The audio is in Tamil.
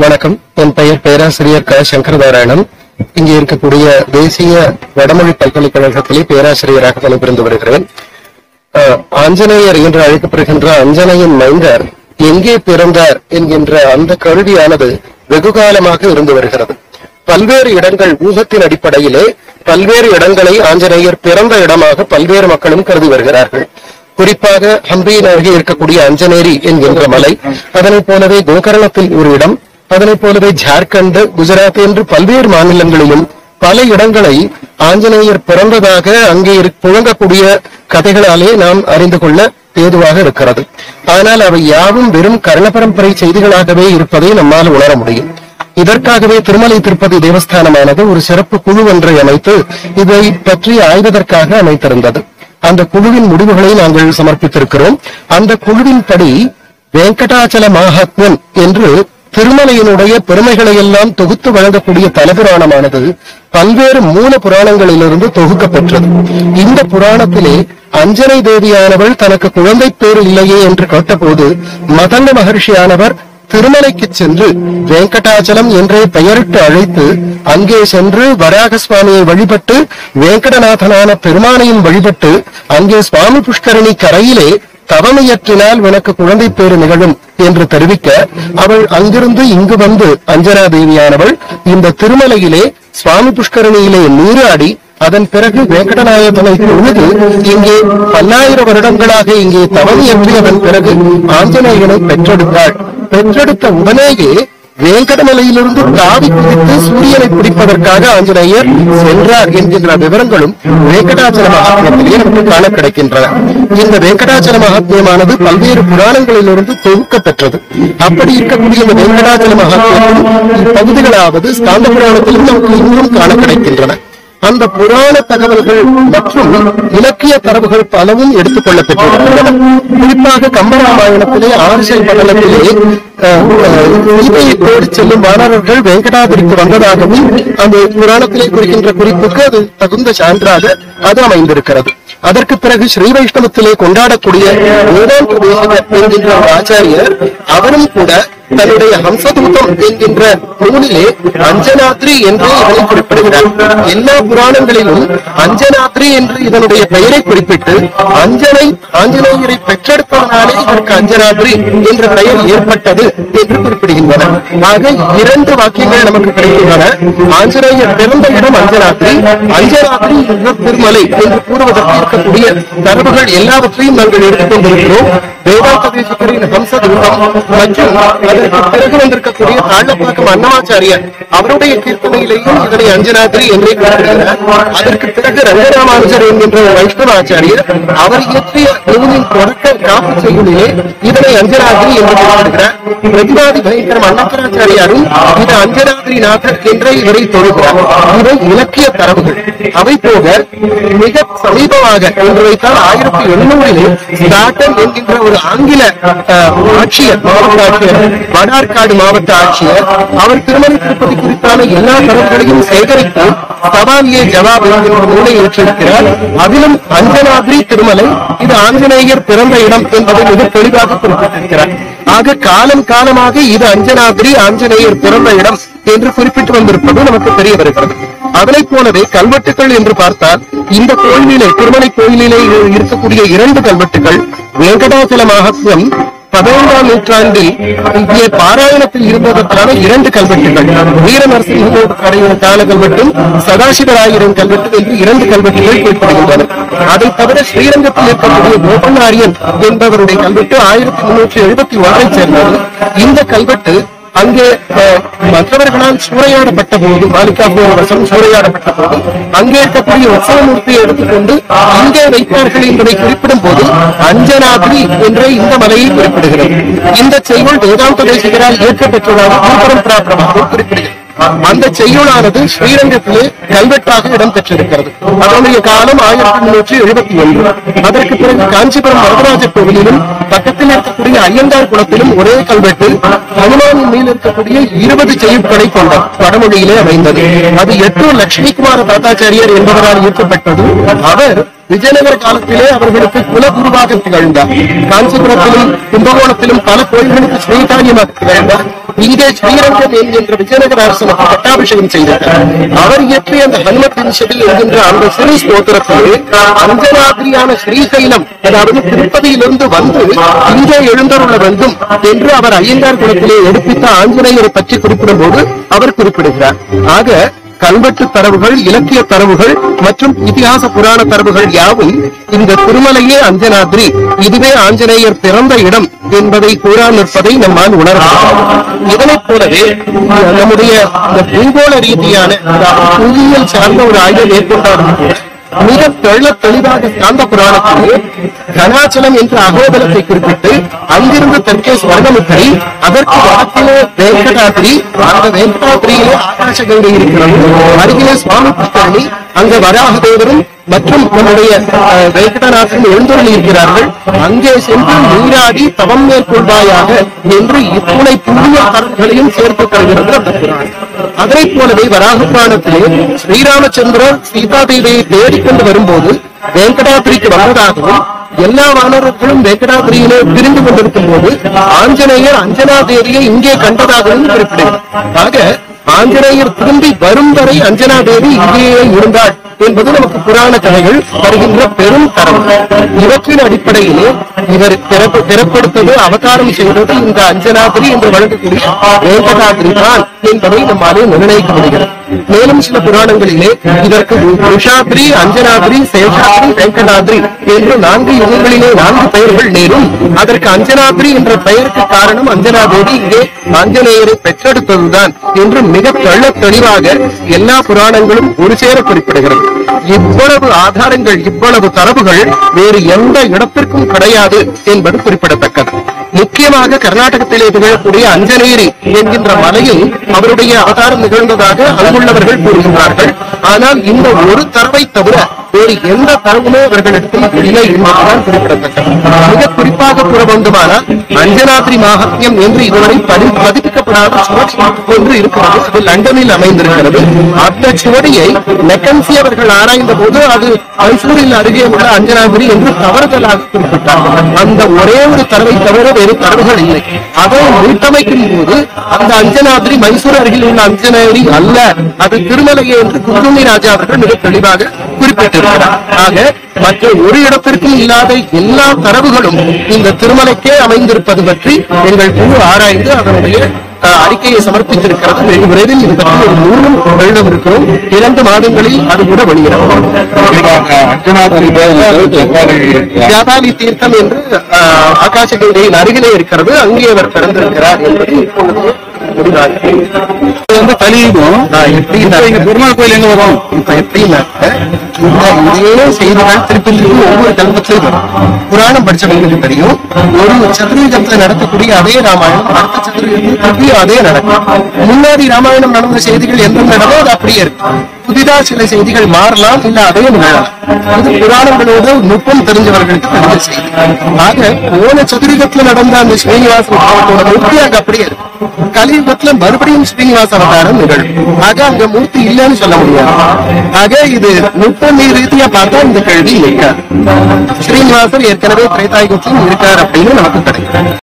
வணக்கம் என் பெயர் பேராசிரியர் க சங்கரநாராயணன் இங்கே இருக்கக்கூடிய தேசிய வடமொழி பல்கலைக்கழகத்திலே பேராசிரியராக பணிபுரிந்து வருகிறேன் அஹ், ஆஞ்சநேயர் என்று அழைக்கப்படுகின்ற அஞ்சனையின் மைந்தர் எங்கே பிறந்தார் என்கின்ற அந்த கருவியானது வெகு காலமாக இருந்து வருகிறது பல்வேறு இடங்கள் ஊகத்தின் அடிப்படையிலே பல்வேறு இடங்களை ஆஞ்சநேயர் பிறந்த இடமாக பல்வேறு மக்களும் கருதி வருகிறார்கள் குறிப்பாக ஹம்பியின் அருகே இருக்கக்கூடிய அஞ்சனேரி என்கின்ற மலை அதனைப் போலவே கோகர்ணத்தில் ஒரு இடம் அதனைப் போலவே ஜார்க்கண்ட் குஜராத் என்று பல்வேறு மாநிலங்களிலும் பல இடங்களை ஆஞ்சநேயர் பிறந்ததாக அங்கே இரு- புழங்கக்கூடிய கதைகளாலே நாம் அறிந்து கொள்ள ஏதுவாக இருக்கிறது ஆனால் அவை யாவும் வெறும் கர்ண பரம்பரை செய்திகளாகவே இருப்பதை நம்மால் உணர முடியும் இதற்காகவே திருமலை திருப்பதி தேவஸ்தானமானது ஒரு சிறப்பு குழு ஒன்றை அமைத்து இதை பற்றி ஆய்வதற்காக அமைத்திருந்தது அந்த குழுவின் முடிவுகளை நாங்கள் சமர்ப்பித்திருக்கிறோம் அந்த குழுவின்படி வெங்கடாச்சல மாஹாத்மன் என்று திருமலையினுடைய பெருமைகளை எல்லாம் தொகுத்து வழங்கக்கூடிய தலபுராணமானது பல்வேறு மூல புராணங்களிலிருந்து தொகுக்கப்பெற்றது இந்த புராணத்திலே அஞ்சனை தேவியானவள் தனக்கு குழந்தை பேர் இல்லையே என்று கேட்டபோது மதங்க மகர்ஷியானவர் திருமலைக்கு சென்று வெங்கடாச்சலம் என்றே பெயரிட்டு அழைத்து அங்கே சென்று வராக சுவாமியை வழிபட்டு வெங்கடநாதனான பெருமானையும் வழிபட்டு அங்கே சுவாமி புஷ்கரணி கரையிலே தவமையற்றினால் உனக்கு குழந்தை பேறு நிகழும் என்று தெரிவிக்க அவள் அங்கிருந்து இங்கு வந்து அஞ்சனா தேவியானவள் இந்த திருமலையிலே சுவாமி புஷ்கரணியிலே நீராடி அதன் பிறகு வெங்கடநாயகனை தொழுது இங்கே பல்லாயிரம் வருடங்களாக இங்கே தவமியற்றியதன் பிறகு ஆஞ்சநேயனை பெற்றெடுத்தாள் பெற்றெடுத்த உடனேயே வேங்கடமலையிலிருந்து தாவி குதித்து சூரியனை பிடிப்பதற்காக ஆஞ்சநேயர் சென்றார் என்கின்ற விவரங்களும் வெங்கடாச்சல மகாத்மியத்திலே நமக்கு காண கிடைக்கின்றன இந்த வெங்கடாச்சல மகாத்மியமானது பல்வேறு புராணங்களிலிருந்து தொகுக்க பெற்றது அப்படி இருக்கக்கூடிய இந்த வெங்கடாச்சல மகாத்மியத்தின் பகுதிகளாவது ஸ்காந்த புராணத்திலும் நமக்கு இன்னும் காண கிடைக்கின்றன அந்த புராண தகவல்கள் மற்றும் இலக்கிய தரவுகள் பலவும் எடுத்துக் கொள்ளப்பட்டிருக்கின்றன குறிப்பாக கம்பராமாயணத்திலே ஆரிசல் பட்டணத்திலே அஹ், அஹ், சீதையை தேடி செல்லும் வானரர்கள் வெங்கடாபுரிக்கு வந்ததாகவும் அந்த புராணத்திலே குறிக்கின்ற குறிப்புக்கு அது தகுந்த சான்றாக அது அமைந்திருக்கிறது அதற்கு பிறகு ஸ்ரீ வைஷ்ணவத்திலே கொண்டாடக்கூடிய வேதாந்த தேசிகர் என்கின்ற ஒரு ஆச்சாரியர் அவரும் கூட தன்னுடைய ஹம்சதூதம் என்கின்ற நூலிலே அஞ்சனாத்ரி என்று இதனை குறிப்பிடுகிறார் எல்லா புராணங்களிலும் அஞ்சனாத்ரி என்று இதனுடைய பெயரை குறிப்பிட்டு அஞ்சனை ஆஞ்சநேயரை பெற்றெடுப்பதனாலே இதற்கு அஞ்சனாத்ரி என்ற பெயர் ஏற்பட்டது என்று குறிப்பிடுகின்றன ஆக இரண்டு வாக்கியங்கள் நமக்கு கிடைக்கின்றன ஆஞ்சநேயர் பிறந்த இடம் அஞ்சனாத்ரி அஞ்சனாத்ரி என்ற திருமலை என்று கூறுவதற்கு இருக்கக்கூடிய தரவுகள் எல்லாவற்றையும் நாங்கள் எடுத்துக்கொண்டிருக்கிறோம் வேதாந்த தேசிகரின் ஹம்சதூதம் மற்றும் அதற்கு பிறகு வந்திருக்கக்கூடிய தாழப்பாக்கம் அன்னமாச்சாரியர் அவருடைய கீர்த்தனையிலேயும் இதனை அஞ்சனாத்ரி என்றே குறிப்பிடுகிறார் அதற்கு பிறகு ரங்கராமானுஜர் என்கின்ற ஒரு வைஷ்ணவ ஆச்சாரியர் அவர் இயற்றிய நூலின் தொடக்க காப்பு செய்யுளிலே இதனை அஞ்சனாத்ரி என்று குறிப்பிடுகிறார் பிரதிவாதி பயங்கரம் அன்னக்கராச்சாரியாரும் இது அஞ்சனாத்ரி நாதர் என்றே இவரை தொழுகிறார் இவை இலக்கிய தரவுகள் அவை போக மிக சமீபமாக என்று வைத்தால் ஆயிரத்தி எண்ணூறிலே ஸ்டாட்டன் என்கின்ற ஒரு ஆங்கில அஹ், ஆட்சியர் மாவட்ட ஆட்சியர் வடார்காடு மாவட்ட ஆட்சியர் அவர் திருமண திருப்பதி குறித்தான எல்லா தரவுகளையும் சேகரித்து சவாலியே ஜவாப் என்கின்ற நூலை ஏற்றிருக்கிறார் அதிலும் அஞ்சனாத்ரி திருமலை இது ஆஞ்சநேயர் பிறந்த இடம் என்பதை மிக தெளிவாக குறிப்பிட்டிருக்கிறார் ஆக காலம் காலமாக இது அஞ்சனாத்ரி ஆஞ்சநேயர் பிறந்த இடம் என்று குறிப்பிட்டு வந்திருப்பது நமக்கு தெரிய வருகிறது அதனைப் போலவே கல்வெட்டுகள் என்று பார்த்தால் இந்த கோயிலிலே திருமலை கோயிலிலே இருக்கக்கூடிய இரண்டு கல்வெட்டுகள் வெங்கடாச்சல மகாத்மியம் பதினைந்தாம் நூற்றாண்டில் இங்கே பாராயணத்தில் இருந்ததற்கான இரண்டு கல்வெட்டுகள் வீர நரசிம்மோடு கடையின் கால கல்வெட்டும் சதாசிவராயரின் கல்வெட்டும் என்று இரண்டு கல்வெட்டுகள் குறிப்பிடுகின்றன அதை தவிர ஸ்ரீரங்கத்தில் இருக்கக்கூடிய கோபநாரியன் என்பவருடைய கல்வெட்டு ஆயிரத்தி முன்னூற்றி எழுபத்தி ஒன்றை சேர்ந்தது இந்த கல்வெட்டு அங்கே அஹ், மற்றவர்களால் சூறையாடப்பட்ட போது மாலிகாபுரம் வசம் சூறையாடப்பட்ட போது அங்கே இருக்கக்கூடிய உற்சவமூர்த்தியை எடுத்துக்கொண்டு இங்கே வைத்தார்கள் என்பதை குறிப்பிடும் போது அஞ்சனாத்ரி என்ற இந்த மலையை குறிப்பிடுகிறது இந்த செய்யுள் வேதாந்த தேசிகரால் இயக்கப்பெற்றதாக குருபரம்பரா பிரமாணம் குறிப்பிடுகிறது அந்த செய்யுளானது ஸ்ரீரங்கத்திலே கல்வெட்டாக இடம்பெற்றிருக்கிறது அதனுடைய காலம் ஆயிரத்தி முன்னூற்றி எழுபத்தி ஒன்று அதற்கு பிறகு காஞ்சிபுரம் வரதராஜ கோவிலிலும் பக்கத்தில் இருக்கக்கூடிய ஐயங்கார் குளத்திலும் ஒரே கல்வெட்டு ஹனுமானின் மேல் இருக்கக்கூடிய இருபது செய்யுட்களை கொண்ட வடமொழியிலே அமைந்தது அது எட்டு லட்சுமிகுமார தாத்தாச்சாரியர் என்பவரால் இயக்கப்பட்டது அவர் விஜயநகர காலத்திலே அவர்களுக்கு குலகுருவாக திகழ்ந்தார் காஞ்சிபுரத்திலும் கும்பகோணத்திலும் பல கோயில்களுக்கு ஸ்ரீகாரியமாக திகழ்ந்தார் இங்கே ஸ்ரீரங்கம் என்கின்ற விஜயநகர அரசனுக்கு பட்டாபிஷேகம் செய்திருக்கிறார் அவர் இயற்றிய அந்த ஹனுமத் விம்சதி என்கின்ற அந்த சிறு ஸ்தோத்திரத்திலே அஞ்சனாதிரியான ஸ்ரீசைலம் அதாவது திருப்பதியிலிருந்து வந்து இங்கே எழுந்தருள வேண்டும் என்று அவர் ஐயங்கார் குலத்திலே எடுப்பித்த ஆஞ்சநேயரை பற்றி குறிப்பிடும் போது அவர் குறிப்பிடுகிறார் ஆக கல்வெட்டு தரவுகள் இலக்கிய தரவுகள் மற்றும் இதிகாச புராண தரவுகள் யாவும் இந்த திருமலையே அஞ்சனாத்ரி இதுவே ஆஞ்சநேயர் பிறந்த இடம் என்பதை கூறா நிற்பதை நம்மால் உணரலாம் இதனைப் போலவே நம்முடைய இந்த பூகோள ரீதியான அதாவது புவியியல் சார்ந்த ஒரு ஆய்வை மேற்கொண்டாலும் கூட மிக தெள்ள தெளிவாக காந்த புராணத்திலே கனாச்சலம் என்ற அகோபலத்தை குறிப்பிட்டு அங்கிருந்து தெற்கே ஸ்வர்ணமுக்கரி அதற்கு வடக்கிலே வெங்கடாத்ரி அந்த வெங்கடாத்ரியிலே ஆகாச கங்கை இருக்கிறது அருகிலே சுவாமி புஷ்கரணி அங்க வராக தேவரும் மற்றும் நம்முடைய அஹ், வெங்கடநாதன் எழுந்தொருளி இருக்கிறார்கள் அங்கே சென்று நீராடி தவம் மேற்கொள்வாயாக என்று இத்துணை புண்ணிய கருத்துகளையும் சேர்த்துக் கொள்கிறது அந்த புராணம் அதனைப் போலவே வராக புராணத்திலே ஸ்ரீராமச்சந்திரர் சீதா தேவியை தேடிக்கொண்டு வரும்போது வெங்கடாத்திரிக்கு வந்ததாகவும் எல்லா வானரர்களும் வெங்கடாத்திரியிலே பிரிந்து கொண்டிருக்கும் போது ஆஞ்சநேயர் அஞ்சனா தேவியை இங்கே கண்டதாகவும் குறிப்பிடுகிறார் ஆக ஆஞ்சநேயர் திரும்பி வரும் வரை அஞ்சனா தேவி இங்கேயே இருந்தாள் என்பது நமக்கு புராண கதைகள் வருகின்ற பெரும் தரம் இவற்றின் அடிப்படையிலே இவர் பிறப்பு- பிறப்படுத்தது அவதாரம் செய்தது இந்த அஞ்சனாதிரி என்று வழங்கக்கூடிய வேங்கடாதிரி தான் என்பதை நம்மாலே நிர்ணயிக்க முடிகிறது மேலும் சில புராணங்களிலே இதற்கு ருஷாத்ரி அஞ்சனாதிரி சேஷாத்ரி வெங்கடாத்ரி என்று நான்கு யுகங்களிலே நான்கு பெயர்கள் நேரும் அதற்கு அஞ்சனாத்ரி என்ற பெயருக்கு காரணம் அஞ்சனாதேவி இங்கே ஆஞ்சநேயரை பெற்றெடுத்ததுதான் என்று மிக தெள்ள தெளிவாக எல்லா புராணங்களும் ஒரு சேர குறிப்பிடுகிறது இவ்வளவு ஆதாரங்கள் இவ்வளவு தரவுகள் வேறு எந்த இடத்திற்கும் கிடையாது என்பது குறிப்பிடத்தக்கது முக்கியமாக கர்நாடகத்திலே திகழக்கூடிய அஞ்சனேரி என்கின்ற மலையில் அவருடைய அவதாரம் நிகழ்ந்ததாக அங்குள்ளவர்கள் கூறுகின்றார்கள் ஆனால் இந்த ஒரு தரவை தவிர வேறு எந்த தரவுமே அவர்களிடத்தில் இல்லை என்பதுதான் குறிப்பிடத்தக்கது மிக குறிப்பாக கூற வேண்டுமானால் அஞ்சனாத்ரி மகாத்மியம் என்று இதுவரை பதி- பதிப்பிக்கப்படாத சுவடி ஒன்று இருக்கிறது அது லண்டனில் அமைந்திருக்கிறது அந்த சுவடியை மெக்கன்சி அவர்கள் ஆராய்ந்த போது அது மைசூரில் அருகே உள்ள அஞ்சனாதிரி என்று தவறுதலாக குறிப்பிட்டார் அந்த ஒரே ஒரு தரவை தவிர வேறு தரவுகள் இல்லை அதை மீட்டமைக்கும் போது அந்த அஞ்சனாதிரி மைசூர் அருகில் உள்ள அஞ்சனாதிரி அல்ல அது திருமலையே என்று குருமி ராஜா அவர்கள் மிக தெளிவாக குறிப்பிட்டிருக்கிறார் ஆக மற்ற ஒரு இடத்திற்கும் இல்லாத எல்லா தரவுகளும் இந்த திருமலைக்கே அமைந்திருப்பது பற்றி எங்கள் குழு ஆராய்ந்து அதனுடைய அஹ், அறிக்கையை சமர்ப்பித்திருக்கிறது வெகு விரைவில் இது பற்றி ஒரு நூலும் எழுதவிருக்கிறோம் இரண்டு மாதங்களில் அது கூட வெளியிடப்படும் ஜாபாலி தீர்த்தம் என்று அஹ், ஆகாசகங்கையின் அருகிலே இருக்கிறது அங்கே அவர் பிறந்திருக்கிறார் என்பது இப்பொழுது முடிவாக வந்து கலியுகம் நான் எப்படி இப்ப இங்க பெருமாள் கோயில் எங்க வரும் இப்ப எப்படின்னாக்க இந்த இதே செய்திகள் திருப்பி திருப்பி ஒவ்வொரு கல்பத்திலும் வரும் புராணம் படிச்சவங்களுக்கு தெரியும் ஒரு சதுர்யுகத்துல நடக்கக்கூடிய அதே ராமாயணம் அடுத்த சதுர்யுகத்தில் திருப்பியும் அதே நடக்கும் முன்னாடி ராமாயணம் நடந்த செய்திகள் எந்த நடந்தோ அது அப்படியே இருக்கும் புதிதா சில செய்திகள் மாறலாம் இல்ல அதே நிகழலாம் இது புராணங்களோட நுட்பம் தெரிஞ்சவர்களுக்கு தெரிஞ்ச செய்தி ஆக போன சதுர்யுகத்துல நடந்த அந்த ஸ்ரீனிவாச அவதாரத்தோட மூர்த்தி அங்க அப்படியே இருக்கும் கலியுகத்துல மறுபடியும் ஸ்ரீனிவாச அவதாரம் நிகழும் ஆக அங்க மூர்த்தி இல்லைன்னு சொல்ல முடியாது ஆக இது நுட்பம் ரீதியா பார்த்தா இந்த கேள்வி இருக்காது ஸ்ரீனிவாசர் ஏற்கனவே திரேதாயுகத்திலும் இருக்கார் அப்படின்னு நமக்கு கிடைக்கும்